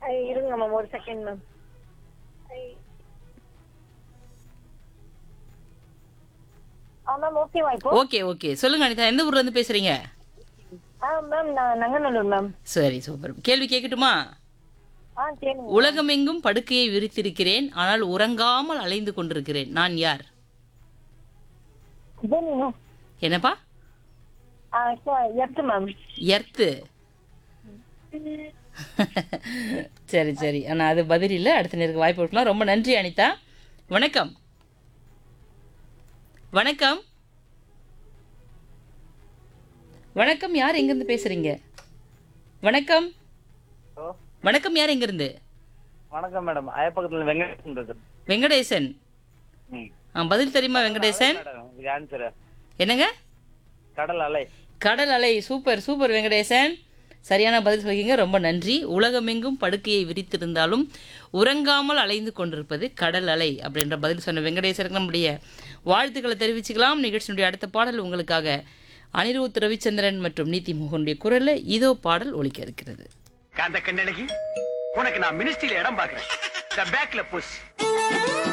ஐ, இருங்க மேம் ஒரு second ma'am ஆ ma'am ஓகேவா இப்போ ஓகே ஓகே சொல்லுங்க அனிதா எந்த ஊர்ல இருந்து பேசுறீங்க ஆ மேம் நான் நங்கநல்லூர் மேம் சரி சூப்பர் கேள்வி கேட்கட்டுமா ஆ கேளுங்க உலகமெங்கும் படுக்கையை விரித்திருக்கிறேன் ஆனால் உறங்காமல் அலைந்து கொண்டிருக்கிறேன் நான் யார் பூமி மேம் என்னப்பா ஆ எர்த்து மேம் எர்த்து சரி சரி ஆனால் அது பதில் இல்லை அடுத்த நேருக்கு வாய்ப்பு கொடுக்கலாம் ரொம்ப நன்றி அனிதா வணக்கம் வணக்கம் வணக்கம் யார் எங்கேருந்து பேசுறீங்க வணக்கம் ஹலோ வணக்கம் யார் எங்கேருந்து வணக்கம் மேடம் அயப்பக்கத்தில் வெங்கடேசன் இருக்கு வெங்கடேசன் ம் ஆ பதில் தெரியுமா வெங்கடேசன் மேடம் இதுக்கு ஆன்சரு என்னங்க கடல் அலை கடல் அலை சூப்பர் சூப்பர் வெங்கடேசன் சரியான பதில் சொல்லிங்க ரொம்ப நன்றி உலகமெங்கும் படுக்கையை விரித்திருந்தாலும் உறங்காமல் அலைந்து கொண்டிருப்பது கடல் அலை அப்படின்ற பதில் சொன்ன வெங்கடேசருக்கு நம்முடைய வாழ்த்துக்களை தெரிவிச்சுக்கலாம் நிகழ்ச்சியினுடைய அடுத்த பாடல் உங்களுக்காக அனிருத் ரவிச்சந்திரன் மற்றும் நீதி மோகனுடைய குரல்ல இதோ பாடல் ஒலிக்க இருக்கிறது காந்த கண்ணழகி உனக்கு நான் மினிஸ்ட்ரியில இடம் பாக்குறேன் பேக்ல புஷ்